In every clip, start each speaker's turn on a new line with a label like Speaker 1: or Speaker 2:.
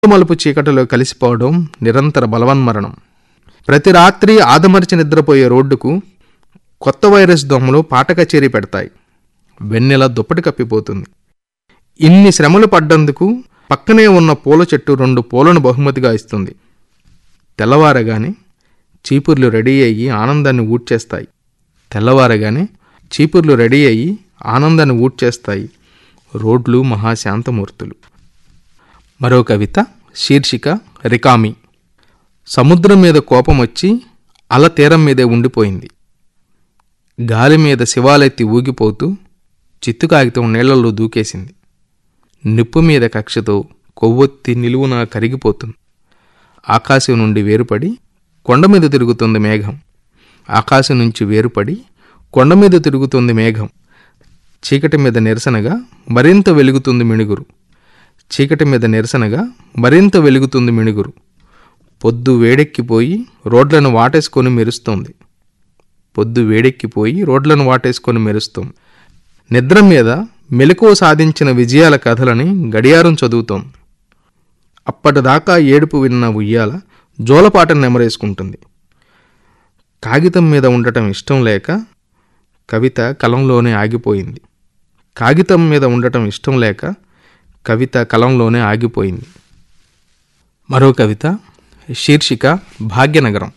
Speaker 1: మలుపు చీకటిలో కలిసిపోవడం నిరంతర బలవన్మరణం ప్రతి రాత్రి ఆదమరిచి నిద్రపోయే రోడ్డుకు కొత్త వైరస్ దోమలు పాట కచేరీ పెడతాయి వెన్నెల దుప్పటి కప్పిపోతుంది ఇన్ని శ్రమలు పడ్డందుకు పక్కనే ఉన్న పూల చెట్టు రెండు పూలను బహుమతిగా ఇస్తుంది తెల్లవారగానే చీపుర్లు రెడీ అయ్యి ఆనందాన్ని ఊడ్చేస్తాయి తెల్లవారగానే చీపుర్లు రెడీ అయ్యి ఆనందాన్ని ఊడ్చేస్తాయి రోడ్లు మహాశాంతమూర్తులు మరో కవిత శీర్షిక రికామి సముద్రం మీద కోపం వచ్చి అల తీరం మీదే ఉండిపోయింది గాలి మీద శివాలెత్తి ఊగిపోతూ చిత్తు కాగితం నీళ్లలో దూకేసింది నిప్పు మీద కక్షతో కొవ్వొత్తి నిలువున కరిగిపోతుంది ఆకాశం నుండి వేరుపడి కొండ మీద తిరుగుతుంది మేఘం ఆకాశం నుంచి వేరుపడి కొండ మీద తిరుగుతుంది మేఘం చీకటి మీద నిరసనగా మరింత వెలుగుతుంది మిణుగురు చీకటి మీద నిరసనగా మరింత వెలుగుతుంది మిణుగురు పొద్దు వేడెక్కిపోయి రోడ్లను వాటేసుకొని మెరుస్తోంది పొద్దు వేడెక్కిపోయి రోడ్లను వాటేసుకొని మెరుస్తోంది నిద్ర మీద మెలకువ సాధించిన విజయాల కథలని గడియారం చదువుతోంది అప్పటిదాకా ఏడుపు విన్న ఉయ్యాల జోలపాటను నెమరేసుకుంటుంది కాగితం మీద ఉండటం ఇష్టం లేక కవిత కలంలోనే ఆగిపోయింది కాగితం మీద ఉండటం ఇష్టం లేక కవిత కలంలోనే ఆగిపోయింది మరో కవిత శీర్షిక భాగ్యనగరం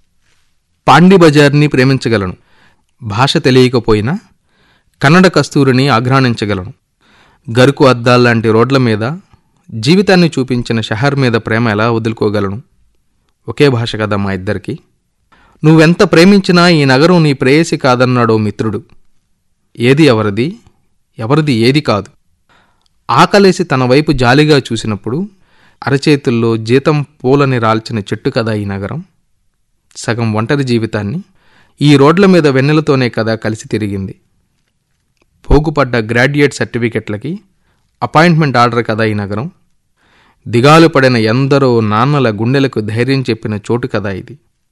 Speaker 1: పాండి బజార్ని ప్రేమించగలను భాష తెలియకపోయినా కన్నడ కస్తూరిని ఆఘ్రాణించగలను గరుకు అద్దాల్లాంటి రోడ్ల మీద జీవితాన్ని చూపించిన షహర్ మీద ప్రేమ ఎలా వదులుకోగలను ఒకే భాష కదా మా ఇద్దరికి నువ్వెంత ప్రేమించినా ఈ నగరం నీ ప్రేయసి కాదన్నాడో మిత్రుడు ఏది ఎవరిది ఎవరిది ఏది కాదు ఆకలేసి తన వైపు జాలిగా చూసినప్పుడు అరచేతుల్లో జీతం పూలని రాల్చిన చెట్టు కదా ఈ నగరం సగం ఒంటరి జీవితాన్ని ఈ రోడ్ల మీద వెన్నెలతోనే కదా కలిసి తిరిగింది పోగుపడ్డ గ్రాడ్యుయేట్ సర్టిఫికెట్లకి అపాయింట్మెంట్ ఆర్డర్ కదా ఈ నగరం దిగాలు పడిన ఎందరో నాన్నల గుండెలకు ధైర్యం చెప్పిన చోటు కదా ఇది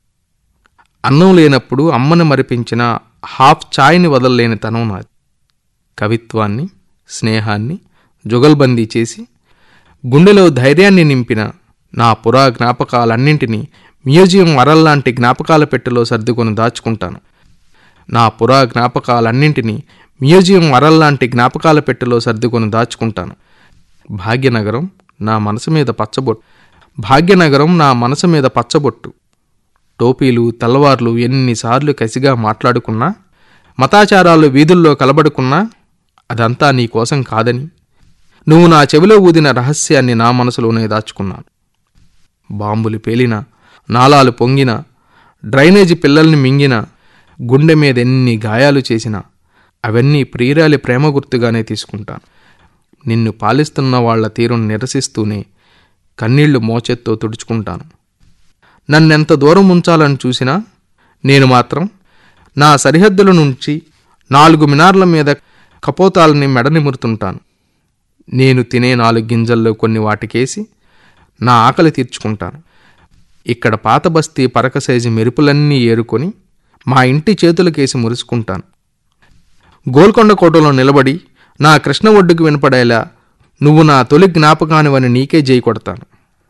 Speaker 1: అన్నం లేనప్పుడు అమ్మని మరిపించిన హాఫ్ ఛాయ్ని వదలలేని తనం నాది కవిత్వాన్ని స్నేహాన్ని జుగల్బందీ చేసి గుండెలో ధైర్యాన్ని నింపిన నా పురా జ్ఞాపకాలన్నింటినీ మ్యూజియం వరల్లాంటి జ్ఞాపకాల పెట్టెలో సర్దుకొని దాచుకుంటాను నా పురా జ్ఞాపకాలన్నింటినీ మ్యూజియం వరల్లాంటి జ్ఞాపకాల పెట్టెలో సర్దుకొని దాచుకుంటాను భాగ్యనగరం నా మనసు మీద పచ్చబొట్టు భాగ్యనగరం నా మనసు మీద పచ్చబొట్టు టోపీలు తలవార్లు ఎన్నిసార్లు కసిగా మాట్లాడుకున్నా మతాచారాలు వీధుల్లో కలబడుకున్నా అదంతా నీ కోసం కాదని నువ్వు నా చెవిలో ఊదిన రహస్యాన్ని నా మనసులోనే దాచుకున్నాను బాంబులు పేలిన నాలాలు పొంగిన డ్రైనేజీ పిల్లల్ని మింగిన గుండె మీద ఎన్ని గాయాలు చేసినా అవన్నీ ప్రియురాలి ప్రేమ గుర్తుగానే తీసుకుంటాను నిన్ను పాలిస్తున్న వాళ్ల తీరును నిరసిస్తూనే కన్నీళ్లు మోచెత్తో తుడుచుకుంటాను నన్నెంత దూరం ఉంచాలని చూసినా నేను మాత్రం నా సరిహద్దుల నుంచి నాలుగు మినార్ల మీద కపోతాలని మెడనిమురుతుంటాను నేను తినే నాలుగు గింజల్లో కొన్ని వాటికేసి నా ఆకలి తీర్చుకుంటాను ఇక్కడ పాత బస్తీ పరక సైజు మెరుపులన్నీ ఏరుకొని మా ఇంటి చేతులకేసి మురుసుకుంటాను గోల్కొండ కోటలో నిలబడి నా కృష్ణ ఒడ్డుకు వినపడేలా నువ్వు నా తొలి జ్ఞాపకానివని నీకే జై కొడతాను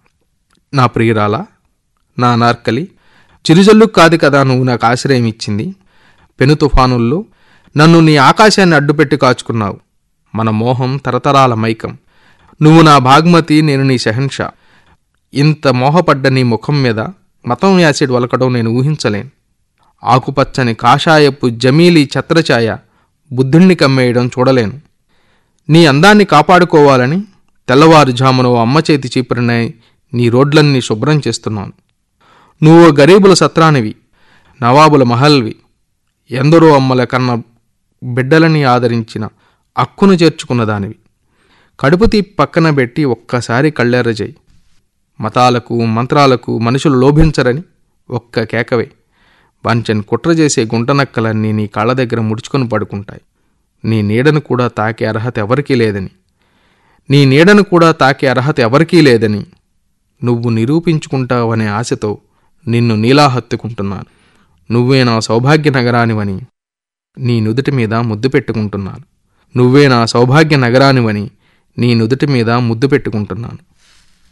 Speaker 1: నా ప్రియురాలా నా నార్కలి చిరుజల్లు కాదు కదా నువ్వు నాకు ఆశ్రయం ఇచ్చింది పెను తుఫానుల్లో నన్ను నీ ఆకాశాన్ని అడ్డుపెట్టి కాచుకున్నావు మన మోహం తరతరాల మైకం నువ్వు నా భాగ్మతి నేను నీ షహన్షా ఇంత మోహపడ్డ నీ ముఖం మీద మతం యాసిడ్ వలకడం నేను ఊహించలేను ఆకుపచ్చని కాషాయపు జమీలి ఛత్రఛాయ బుద్ధుణ్ణి కమ్మేయడం చూడలేను నీ అందాన్ని కాపాడుకోవాలని తెల్లవారుజామున ఓ అమ్మ చేతి చీపురినై నీ రోడ్లన్నీ శుభ్రం చేస్తున్నాను నువ్వు గరీబుల సత్రానివి నవాబుల మహల్వి ఎందరో అమ్మల కన్న బిడ్డలని ఆదరించిన అక్కును చేర్చుకున్న దానివి కడుపు తీపి పక్కన పెట్టి ఒక్కసారి కళ్ళెర్రజేయి మతాలకు మంత్రాలకు మనుషులు లోభించరని ఒక్క కేకవే వంచని కుట్ర చేసే గుంటనక్కలన్నీ నీ కాళ్ళ దగ్గర ముడుచుకొని పడుకుంటాయి నీ నీడను కూడా తాకే అర్హత ఎవరికీ లేదని నీ నీడను కూడా తాకే అర్హత ఎవరికీ లేదని నువ్వు నిరూపించుకుంటావనే ఆశతో నిన్ను నీలా హత్తుకుంటున్నాను నువ్వే నా సౌభాగ్య నగరానివని నీ నుదుటి మీద ముద్దు పెట్టుకుంటున్నాను నువ్వే నా సౌభాగ్య నగరానివని నీ నుదుటి మీద ముద్దు పెట్టుకుంటున్నాను